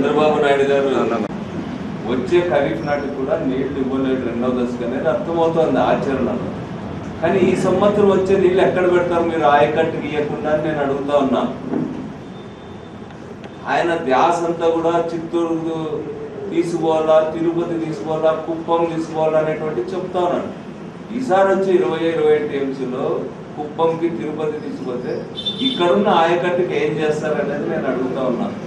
చంద్రబాబు నాయుడు గారు వచ్చే ఖరీఫ్ నాటికి కూడా నీళ్లు ఇవ్వలేదు రెండవ దశకు అనేది అర్థమవుతోంది ఆచరణలో కానీ ఈ సంవత్సరం వచ్చే నీళ్ళు ఎక్కడ పెడతారు మీరు ఆయకట్టుకి ఇవ్వకుండా అని నేను అడుగుతా ఉన్నా ఆయన ధ్యాస అంతా కూడా చిత్తూరు తీసుకోవాలా తిరుపతి తీసుకోవాలా కుప్పం తీసుకోవాలా అనేటువంటి చెప్తా ఉన్నాడు ఈసారి వచ్చి ఇరవై ఇరవై ఐదు టీఎంసీలో కుప్పంకి తిరుపతి తీసుకొస్తే ఇక్కడున్న ఆయకట్టుకి ఏం చేస్తారనేది నేను అడుగుతా ఉన్నాను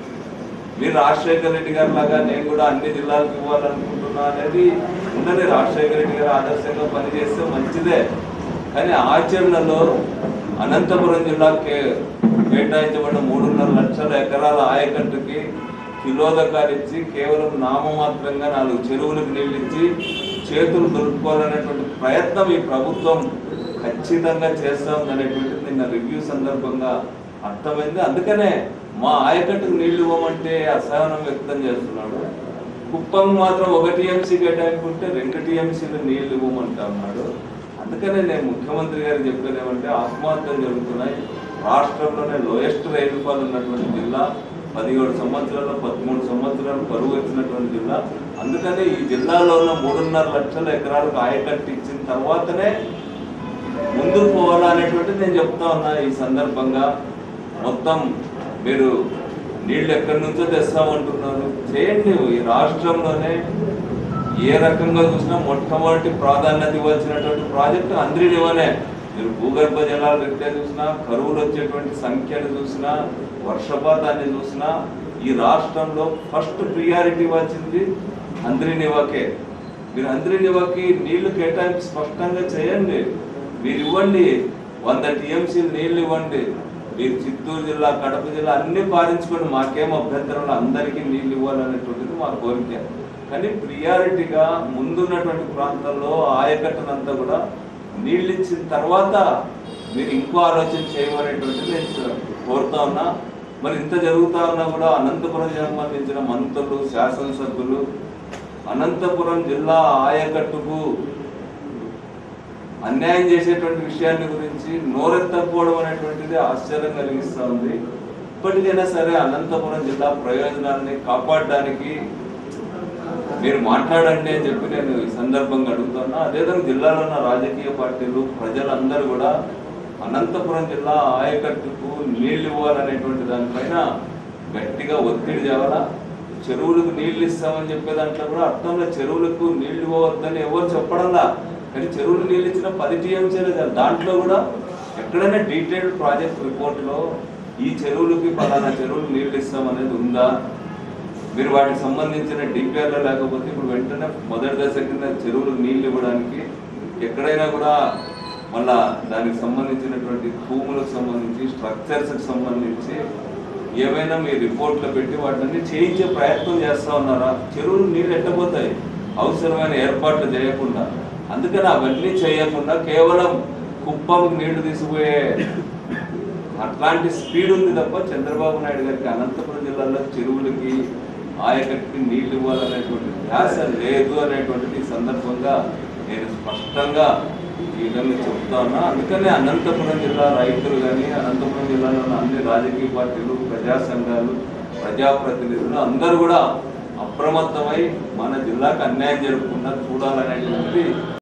మీరు రాజశేఖర రెడ్డి గారి లాగా నేను కూడా అన్ని జిల్లాలకు ఇవ్వాలనుకుంటున్నా అనేది ఉన్నది రాజశేఖర రెడ్డి గారు ఆదర్శంగా పనిచేస్తే మంచిదే కానీ ఆచరణలో అనంతపురం జిల్లాకి కేటాయించబడిన మూడున్నర లక్షల ఎకరాల ఆయకట్టుకి కిలోదకాలు ఇచ్చి కేవలం నామమాత్రంగా నాలుగు చెరువులకు నీళ్ళు ఇచ్చి చేతులు దొరుకుకోవాలనేటువంటి ప్రయత్నం ఈ ప్రభుత్వం ఖచ్చితంగా చేస్తా ఉందనేటువంటిది నిన్న రివ్యూ సందర్భంగా అర్థమైంది అందుకనే మా ఆయకట్టుకు నీళ్లు ఇవ్వమంటే అసహనం వ్యక్తం చేస్తున్నాడు కుప్పం మాత్రం ఒక టీఎంసీ కేటాయించుకుంటే రెండు టీఎంసీలు నీళ్లు ఇవ్వమంటా ఉన్నాడు అందుకనే నేను ముఖ్యమంత్రి గారు చెప్పేది ఏమంటే ఆత్మహత్యలు జరుగుతున్నాయి రాష్ట్రంలోనే లోయెస్ట్ రైతుపాలు ఉన్నటువంటి జిల్లా పదిహేడు సంవత్సరాలు పదమూడు సంవత్సరాలు బరువు వచ్చినటువంటి జిల్లా అందుకనే ఈ జిల్లాలో ఉన్న మూడున్నర లక్షల ఎకరాలకు ఆయకట్టు ఇచ్చిన తర్వాతనే ముందుకు పోవాలా అనేటువంటిది నేను చెప్తా ఉన్నా ఈ సందర్భంగా మొత్తం మీరు నీళ్ళు ఎక్కడి నుంచో తెస్తామంటున్నారు చేయండి ఈ రాష్ట్రంలోనే ఏ రకంగా చూసినా మొట్టమొదటి ప్రాధాన్యత ఇవ్వాల్సినటువంటి ప్రాజెక్టు అంద్రినివనే మీరు భూగర్భ జలాలు రీత్యా చూసినా కరువులు వచ్చేటువంటి సంఖ్యను చూసినా వర్షపాతాన్ని చూసినా ఈ రాష్ట్రంలో ఫస్ట్ ప్రియారిటీ ఇవ్వాల్సింది అంద్రినివాకే మీరు అంద్రినివాకి నీళ్లు కేటాయింపు స్పష్టంగా చేయండి మీరు ఇవ్వండి వంద టీఎంసీలు నీళ్లు ఇవ్వండి మీరు చిత్తూరు జిల్లా కడప జిల్లా అన్ని పాలించుకోండి మాకేం అభ్యంతరం లేదు, అందరికీ నీళ్లు ఇవ్వాలనేటువంటిది మా కోరిక కానీ ప్రియారిటీగా ముందున్నటువంటి ప్రాంతాల్లో ఆయకట్టనంతా కూడా నీళ్ళు ఇచ్చిన తర్వాత మీరు ఇంకో ఆలోచన చేయమనేటువంటిది నేను కోరుతా ఉన్నా మరి ఇంత జరుగుతా ఉన్నా కూడా అనంతపురం సంబంధించిన మంత్రులు శాసనసభ్యులు అనంతపురం జిల్లా ఆయకట్టుకు అన్యాయం చేసేటువంటి విషయాన్ని గురించి నోరెత్తకపోవడం అనేటువంటిది ఆశ్చర్యం కలిగిస్తూ ఉంది ఇప్పటికైనా సరే అనంతపురం జిల్లా ప్రయోజనాన్ని కాపాడడానికి మీరు మాట్లాడండి అని చెప్పి నేను ఈ సందర్భంగా అడుగుతున్నా అదేవిధంగా జిల్లాలో ఉన్న రాజకీయ పార్టీలు ప్రజలందరూ కూడా అనంతపురం జిల్లా ఆయకట్టుకు నీళ్లు ఇవ్వాలనేటువంటి దానిపైన గట్టిగా ఒత్తిడి తేవాలా చెరువులకు నీళ్లు ఇస్తామని చెప్పే దాంట్లో కూడా అర్థంలో చెరువులకు నీళ్లు ఇవ్వవద్దని ఎవరు చెప్పడంలా కానీ చెరువులు నీళ్ళు ఇచ్చిన పది టీఎంసీలు కాదు. దాంట్లో కూడా ఎక్కడైనా డీటెయిల్డ్ ప్రాజెక్ట్ రిపోర్ట్లో ఈ చెరువులకి పలానా చెరువులు నీళ్లు ఇస్తామనేది ఉందా మీరు వాటికి సంబంధించిన డిపిఆర్లో లేకపోతే ఇప్పుడు వెంటనే మొదటి దశ కింద చెరువులకు నీళ్లు ఇవ్వడానికి ఎక్కడైనా కూడా మళ్ళా దానికి సంబంధించినటువంటి భూములకు సంబంధించి స్ట్రక్చర్స్కి సంబంధించి ఏమైనా మీ రిపోర్ట్లో పెట్టి వాటిని చేయించే ప్రయత్నం చేస్తా ఉన్నారా చెరువులు నీళ్ళు ఎట్టబోతాయి అవసరమైన ఏర్పాట్లు చేయకుండా అందుకని అవన్నీ చేయకుండా కేవలం కుప్పంకి నీళ్లు తీసుకుపోయే అట్లాంటి స్పీడ్ ఉంది తప్ప చంద్రబాబు నాయుడు గారికి అనంతపురం జిల్లాలో చెరువులకి ఆయకట్టుకి నీళ్లు ఇవ్వాలనేటువంటి ధ్యాస లేదు అనేటువంటిది ఈ సందర్భంగా నేను స్పష్టంగా ఈ విధంగా చెప్తా ఉన్నా అందుకనే అనంతపురం జిల్లా రైతులు కానీ అనంతపురం జిల్లాలో ఉన్న అన్ని రాజకీయ పార్టీలు ప్రజా సంఘాలు ప్రజాప్రతినిధులు అందరూ కూడా అప్రమత్తమై మన జిల్లాకు అన్యాయం జరగకుండా చూడాలనేటువంటిది